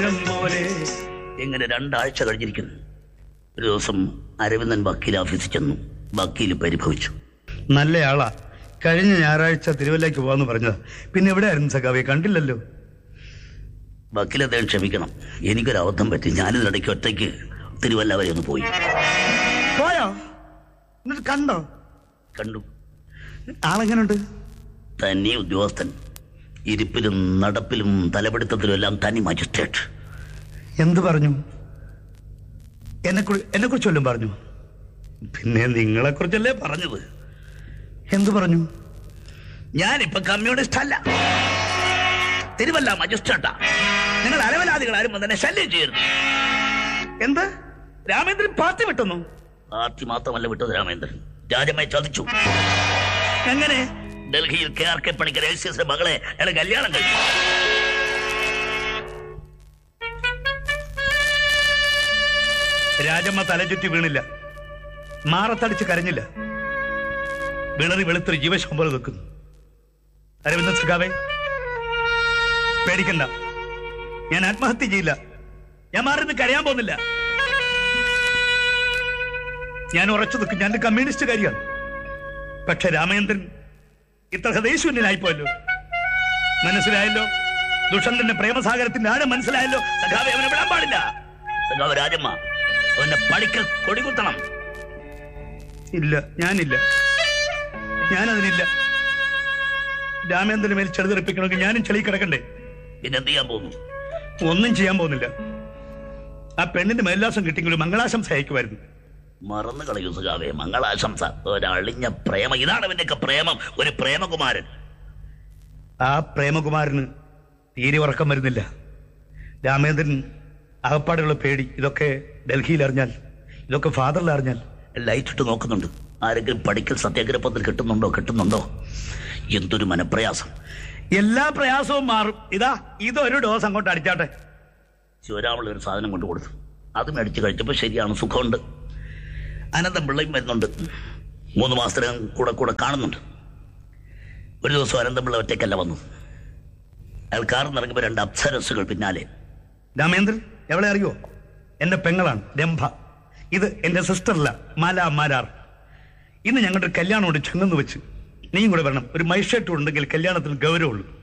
മരം പോലെ ഇങ്ങനെ രണ്ടാഴ്ച കഴിഞ്ഞിരിക്കുന്നു ഒരു ദിവസം അരവിന്ദൻ വക്കീൽ ഓഫീസിൽ ചെന്നു വക്കീൽ പരിഭവിച്ചു നല്ലയാളാ കഴിഞ്ഞ ഞായറാഴ്ച തിരുവല്ലയ്ക്ക് പോവാന്ന് പറഞ്ഞതാ പിന്നെ എവിടെയായിരുന്നു സഖാവെ കണ്ടില്ലല്ലോ വക്കീൽ അദ്ദേഹം ക്ഷമിക്കണം എനിക്കൊരു അബദ്ധം പറ്റി ഞാനിതിനിടയ്ക്ക് ഒറ്റയ്ക്ക് തിരുവല്ല വരെ ഒന്ന് പോയി പോയോ എന്നിട്ട് കണ്ടോ കണ്ടു ആളെങ്ങനുണ്ട് തനി ഉദ്യോഗസ്ഥൻ ഇരിപ്പിലും നടപ്പിലും തലപിടുത്തത്തിലും എല്ലാം തനി മജിസ്ട്രേറ്റ് എന്ത് പറഞ്ഞു എന്നെ എന്നെ കുറിച്ച് വല്ലതും പറഞ്ഞു പിന്നെ നിങ്ങളെ കുറിച്ചല്ലേ പറഞ്ഞത് എന്ത് പറഞ്ഞു ഞാനിപ്പോ കമ്മ്യൂണിസ്റ്റ് അല്ല തിരുവല്ല മജിസ്ട്രേറ്റാ നിങ്ങൾ അലവലാദികൾ ആരും തന്നെ ശല്യം ചെയ്യരുത് എന്ത് രാമേന്ദ്രൻ പാർട്ടി വിട്ടുന്നു പാർട്ടി മാത്രമല്ല വിട്ടത് രാമേന്ദ്രൻ രാജമായി ചതിച്ചു എങ്ങനെ ഡൽഹിയിൽ K R K Panicker L C S മകളെ അയാളെ കല്യാണം കഴിച്ചു രാജമ്മ തലചുറ്റി വീണില്ല മാറത്തടിച്ച് കരഞ്ഞില്ല വിളറി വെളുത്തൊരു ജീവശമ്പൽ വെക്കുന്നു അരവിന്ദൻ സഖാവേ പേടിക്കണ്ട ഞാൻ ആത്മഹത്യ ചെയ്യില്ല ഞാൻ മാറി നിന്ന് കരയാൻ പോകുന്നില്ല ഞാൻ ഉറച്ചു നിൽക്കും ഞാൻ ഒരു കമ്മ്യൂണിസ്റ്റുകാരിയാണ് പക്ഷെ രാമേന്ദ്രൻ ഇത്ര ഹൃദയശൂന്യനായിപ്പോയല്ലോ മനസ്സിലായല്ലോ ദുഷന്തന്റെ പ്രേമസാഗരത്തിന്റെ ആഴം മനസ്സിലായല്ലോ സഖാവെ അവനെ വിടാൻ പാടില്ല സഖാവ് രാജമ്മ അവന്റെ പണിക്കൽ കൊടികുത്തണം ഇല്ല ഞാനില്ല ഞാനതിനില്ല രാമേന്ദ്രന് മേൽ ചെറുതെറിപ്പിക്കണമെങ്കിൽ ഞാനും ചെളി കിടക്കണ്ടേ പിന്നെ എന്ത് ചെയ്യാൻ പോകുന്നു ഒന്നും ചെയ്യാൻ പോകുന്നില്ല ആ പെണ്ണിന്റെ മേൽലാസം കിട്ടിയെങ്കിൽ മംഗളാശംസ അയക്കുമായിരുന്നു മറന്നു കളയൂ സുഖാവേ മംഗളാശംസ ഒരളിഞ്ഞ പ്രേമം ഇതാണ് അവന്റെയൊക്കെ പ്രേമം ഒരു പ്രേമകുമാരൻ ആ പ്രേമകുമാരന് തീരെ ഉറക്കം വരുന്നില്ല രാമേന്ദ്രൻ അകപ്പാടുള്ള പേടി ഇതൊക്കെ ഡൽഹിയിൽ അറിഞ്ഞാൽ ഇതൊക്കെ ഫാദറിൽ അറിഞ്ഞാൽ ലൈറ്റ് ഇട്ട് നോക്കുന്നുണ്ട് ആരെങ്കിലും പഠിക്കൽ സത്യാഗ്രഹത്തിൽ കിട്ടുന്നുണ്ടോ കിട്ടുന്നുണ്ടോ എന്തൊരു മനപ്രയാസം എല്ലാ പ്രയാസവും മാറും ഇതാ ഇതൊരു ഡോസ് അങ്ങോട്ട് അടിച്ചാട്ടെ ശിവരാമുള്ള ഒരു സാധനം കൊണ്ട് കൊടുത്തു അത് മേടിച്ച് കഴിച്ചപ്പോൾ ശരിയാണ് സുഖമുണ്ട് അനന്തം പിള്ളയും വരുന്നുണ്ട് മൂന്ന് മാസത്തിനകം കൂടെ കൂടെ കാണുന്നുണ്ട് ഒരു ദിവസം അനന്തം പിള്ള ഒറ്റയ്ക്കല്ല വന്നു അയാൾ കാറിൽ ഇറങ്ങുമ്പോൾ രണ്ട് അപ്സരസുകൾ പിന്നാലെ രാമേന്ദ്രൻ എവളെ അറിയോ എന്റെ പെങ്ങളാണ് രംഭ ഇത് എന്റെ സിസ്റ്ററല്ല മാല മാരാർ ഇന്ന് ഞങ്ങളുടെ ഒരു കല്യാണമുണ്ട് ചെങ്ങന്ന് വെച്ച് നീയും കൂടെ വരണം ഒരു മൈഷേട്ടും ഉണ്ടെങ്കിൽ കല്യാണത്തിന് ഗൗരവമുള്ളൂ